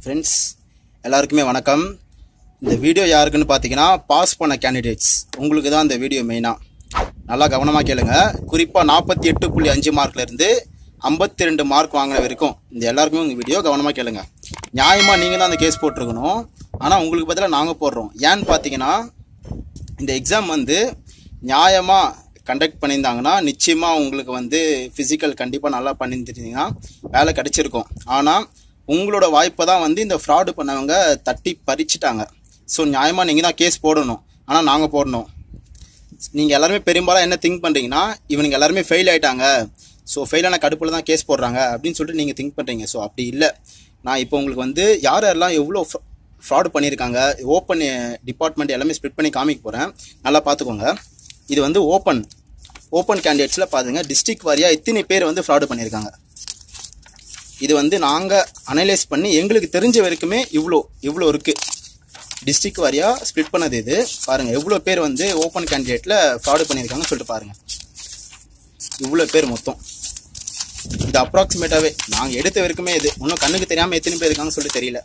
friends எல்லாருக்குமே வணக்கம் இந்த வீடியோ யாருக்குன்னு பார்த்தீங்கன்னா பாஸ் பண்ண கேண்டிடேட்ஸ் உங்களுக்கு தான் இந்த வீடியோ மெயினாக நல்லா கவனமாக கேளுங்க குறிப்பாக நாற்பத்தி எட்டு புள்ளி அஞ்சு மார்க்லேருந்து ஐம்பத்தி ரெண்டு மார்க் வாங்கின வரைக்கும் இந்த எல்லாருக்குமே உங்கள் வீடியோ கவனமாக கேளுங்க நியாயமாக நீங்கள் தான் அந்த கேஸ் போட்டிருக்கணும் ஆனால் உங்களுக்கு பதிலாக நாங்கள் போடுறோம் ஏன்னு பார்த்தீங்கன்னா இந்த எக்ஸாம் வந்து நியாயமாக கண்டக்ட் பண்ணியிருந்தாங்கன்னா நிச்சயமாக உங்களுக்கு வந்து ஃபிசிக்கல் கண்டிப்பாக நல்லா பண்ணியிருந்தீங்கன்னா வேலை கிடச்சிருக்கும் ஆனால் உங்களோட வாய்ப்பை தான் வந்து இந்த ஃப்ராடு பண்ணவங்க தட்டி பறிச்சிட்டாங்க ஸோ நியாயமாக நீங்கள் தான் கேஸ் போடணும் ஆனால் நாங்கள் போடணும் நீங்கள் எல்லாருமே பெரும்பாலும் என்ன திங்க் பண்ணுறீங்கன்னா இவனுங்க எல்லாருமே ஃபெயில் ஆயிட்டாங்க ஸோ ஃபெயிலான கடுப்பில் தான் கேஸ் போடுறாங்க அப்படின்னு சொல்லிட்டு நீங்கள் திங்க் பண்ணுறீங்க ஸோ அப்படி இல்லை நான் இப்போ உங்களுக்கு வந்து யார் யாரெல்லாம் எவ்வளோ ஃப்ராட் பண்ணியிருக்காங்க ஓப்பன் டிபார்ட்மெண்ட் எல்லாமே ஸ்ப்ளிட் பண்ணி காமிக்க போகிறேன் நல்லா பார்த்துக்கோங்க இது வந்து ஓப்பன் ஓப்பன் கேண்டிடேட்ஸில் பாருங்க டிஸ்ட்ரிக்ட் வாரியாக இத்தனை பேர் வந்து ஃப்ராடு பண்ணியிருக்காங்க இது வந்து நாங்கள் அனலைஸ் பண்ணி எங்களுக்கு தெரிஞ்ச வரைக்குமே இவ்வளோ இவ்வளோ இருக்குது டிஸ்ட்ரிக்ட் வாரியாக ஸ்ப்ளிட் பண்ணது இது பாருங்கள் எவ்வளோ பேர் வந்து ஓப்பன் கேண்டிடேட்டில் ஃப்ராடு பண்ணியிருக்காங்கன்னு சொல்லிட்டு பாருங்கள் இவ்வளோ பேர் மொத்தம் இது அப்ராக்சிமேட்டாகவே நாங்கள் எடுத்த வரைக்குமே இது இன்னும் கண்ணுக்கு தெரியாமல் எத்தனை பேர் இருக்காங்கன்னு சொல்லிட்டு தெரியல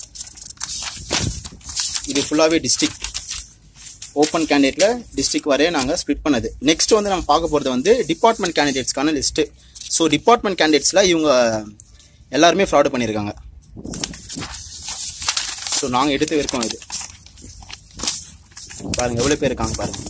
இது ஃபுல்லாகவே டிஸ்ட்ரிக்ட் ஓப்பன் கேண்டிடேட்டில் டிஸ்ட்ரிக்ட் வரையே நாங்கள் ஸ்ப்ளிட் பண்ணது நெக்ஸ்ட் வந்து நம்ம பார்க்க போகிறது வந்து டிபார்ட்மெண்ட் கேண்டிடேட்ஸ்க்கான லிஸ்ட்டு ஸோ டிபார்ட்மெண்ட் கேண்டிடேட்ஸில் இவங்க எல்லாருமே ஃப்ராடு பண்ணியிருக்காங்க ஸோ நாங்கள் எடுத்து வரைக்கும் இது பாருங்கள் எவ்வளோ பேர் இருக்காங்க பாருங்கள்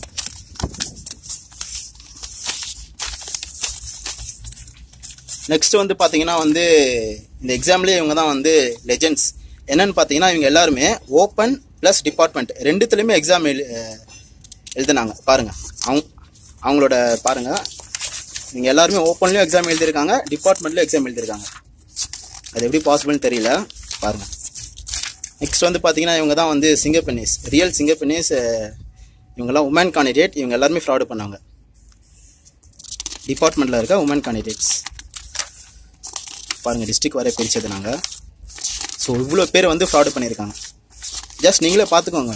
நெக்ஸ்ட் வந்து பார்த்தீங்கன்னா வந்து இந்த எக்ஸாம்லேயே இவங்க தான் வந்து லெஜெண்ட்ஸ் என்னன்னு பார்த்தீங்கன்னா இவங்க எல்லாருமே ஓப்பன் ப்ளஸ் டிபார்ட்மெண்ட் ரெண்டுத்துலேயுமே எக்ஸாம் எழு எழுதுனாங்க பாருங்கள் அவங்க அவங்களோட பாருங்கள் இவங்க எல்லாருமே ஓப்பன்லேயும் எக்ஸாம் எழுதியிருக்காங்க டிபார்ட்மெண்ட்லேயும் எக்ஸாம் எழுதியிருக்காங்க அது எப்படி பாசிபிள்னு தெரியல பாருங்கள் நெக்ஸ்ட் வந்து பார்த்தீங்கன்னா இவங்க தான் வந்து சிங்கர் பென்னிஸ் ரியல் சிங்கர் பென்னிஸ் இவங்கெல்லாம் உமன் கேண்டிடேட் இவங்க எல்லாருமே ஃப்ராடு பண்ணாங்க டிபார்ட்மெண்ட்டில் இருக்க உமன் கேண்டிடேட்ஸ் பாருங்கள் டிஸ்ட்ரிக்ட் வரை பிரித்தது நாங்கள் ஸோ இவ்வளோ பேர் வந்து ஃப்ராடு பண்ணியிருக்காங்க ஜஸ்ட் நீங்களே பார்த்துக்கோங்க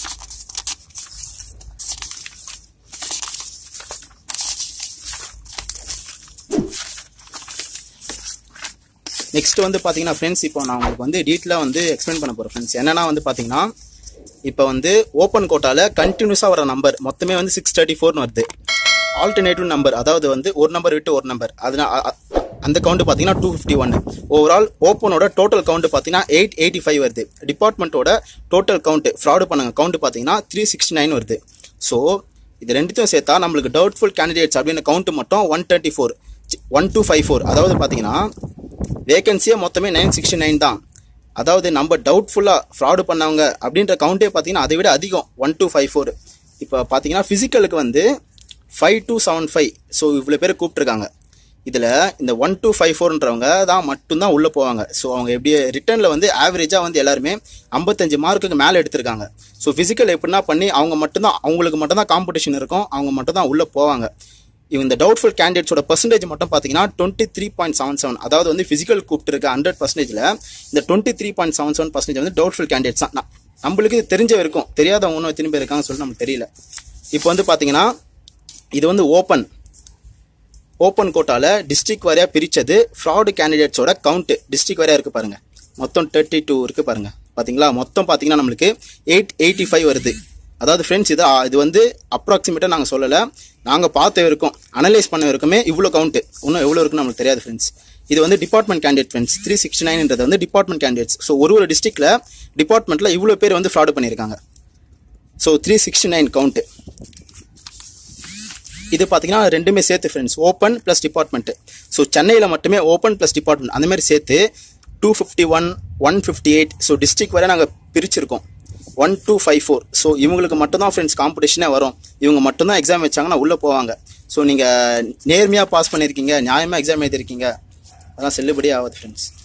நெக்ஸ்ட் வந்து பார்த்தீங்கன்னா ஃப்ரெண்ட்ஸ் இப்போ நான் உங்களுக்கு வந்து டீட்டெயிலாக வந்து எக்ஸ்பிளைன் பண்ண போகிறேன் ஃப்ரெண்ட்ஸ் என்னென்னா வந்து பார்த்தீங்கன்னா இப்போ வந்து ஓப்பன் கோட்டாவில் கண்டினியூஸாக வர நம்பர் மொத்தமே வந்து சிக்ஸ் தேர்ட்டி ஃபோர்னு வருது ஆல்டர்னேட்டிவ் நம்பர் அதாவது வந்து ஒரு நம்பர் விட்டு ஒரு நம்பர் அதனால் அந்த கவுண்ட் பார்த்தீங்கன்னா டூ ஃபிஃப்டி ஒன் ஓவரால் ஓப்பனோட டோட்டல் கவுண்ட் பார்த்தீங்கன்னா எயிட் எயிட்டி ஃபைவ் வருது டிபார்ட்மெண்ட்டோட டோட்டல் கவுண்ட் ஃப்ராடு பண்ணுங்க கவுண்ட் பார்த்தீங்கன்னா த்ரீ சிக்ஸ்டி நைன் வருது ஸோ இது ரெண்டுத்தையும் சேர்த்தா நம்மளுக்கு டவுட்ஃபுல் கேண்டிடேட்ஸ் அப்படின்னு கவுண்ட் மட்டும் one twenty four one two five four அதாவது பார்த்தீங்கன்னா வேகன்சியே மொத்தமே நைன் சிக்ஸ்டி நைன் தான் அதாவது நம்ம டவுட்ஃபுல்லாக ஃப்ராடு பண்ணவங்க அப்படின்ற கவுண்டே பார்த்தீங்கன்னா அதை விட அதிகம் ஒன் டூ ஃபைவ் ஃபோர் இப்போ பார்த்தீங்கன்னா ஃபிசிக்கலுக்கு வந்து five two seven five so இவ்வளோ பேர் கூப்பிட்ருக்காங்க இதில் இந்த ஒன் டூ ஃபைவ் ஃபோர்ன்றவங்க தான் மட்டும்தான் உள்ளே போவாங்க ஸோ அவங்க எப்படி ரிட்டர்னில் வந்து ஆவரேஜாக வந்து எல்லாருமே ஐம்பத்தஞ்சு மார்க்குக்கு மேலே எடுத்திருக்காங்க ஸோ ஃபிசிக்கல் எப்படின்னா பண்ணி அவங்க மட்டும்தான் அவங்களுக்கு மட்டும்தான் காம்படிஷன் இருக்கும் அவங்க மட்டும்தான் உள்ளே போவாங்க இவங்க இந்த டவுட்ஃபுல் கேண்டிடேட்ஸோட பர்சன்டேஜ் மட்டும் பார்த்தீங்கன்னா twenty three point seven seven அதாவது வந்து ஃபிசிக்கல் கூப்பிட்டு இருக்க ஹண்ட்ரட் பர்சன்டேஜில் இந்த twenty three point seven seven percentage வந்து டவுட்ஃபுல் கேண்டிடேட்ஸ் தான் நம்மளுக்கு இது தெரிஞ்ச இருக்கும் தெரியாதவங்க இன்னும் எத்தனை பேர் இருக்காங்கன்னு சொல்லி நமக்கு தெரியல இப்போ வந்து பார்த்தீங்கன்னா இது வந்து ஓப்பன் ஓப்பன் கோட்டாவில் டிஸ்ட்ரிக்ட் வாரியாக பிரித்தது ஃப்ராடு கேண்டிடேட்ஸோட கவுண்ட்டு டிஸ்ட்ரிக்ட் வாரியாக இருக்குது பாருங்கள் மொத்தம் தேர்ட்டி டூ இருக்குது பாருங்கள் பார்த்தீங்களா மொத்தம் பார்த்தீங்கன்னா நம்மளுக்கு எயிட் எயிட்டி ஃபைவ் வருது அதாவது ஃப்ரெண்ட்ஸ் இது இது வந்து அப்ராக்சிமேட்டாக நாங்கள் சொல்லலை நாங்கள் பார்த்த வரைக்கும் அனலைஸ் பண்ண வரைக்குமே இவ்வளோ கவுண்ட்டு இன்னும் எவ்வளோ இருக்குன்னு நம்மளுக்கு தெரியாது ஃப்ரெண்ட்ஸ் இது வந்து department candidate friends three sixty நைன்ன்றது வந்து டிபார்ட்மெண்ட் கேண்டிடேட்ஸ் ஸோ ஒரு ஒரு டிஸ்ட்ரிக்டில் டிபார்ட்மெண்ட்டில் இவ்வளோ பேர் வந்து ஃப்ராடு பண்ணியிருக்காங்க so three sixty nine count இது பார்த்தீங்கன்னா ரெண்டுமே சேர்த்து friends open plus department so சென்னையில் மட்டுமே ஓப்பன் ப்ளஸ் டிபார்ட்மெண்ட் அந்த மாதிரி சேர்த்து two fifty one one fifty eight so district வரை நாங்கள் பிரிச்சிருக்கோம் one two five four so இவங்களுக்கு மட்டும்தான் ஃப்ரெண்ட்ஸ் காம்படிஷனே வரும் இவங்க மட்டும்தான் எக்ஸாம் வச்சாங்கன்னா உள்ளே போவாங்க ஸோ நீங்கள் நேர்மையாக பாஸ் பண்ணியிருக்கீங்க நியாயமாக எக்ஸாம் எழுதிருக்கீங்க அதெல்லாம் செல்லுபடி ஆகாது ஃப்ரெண்ட்ஸ்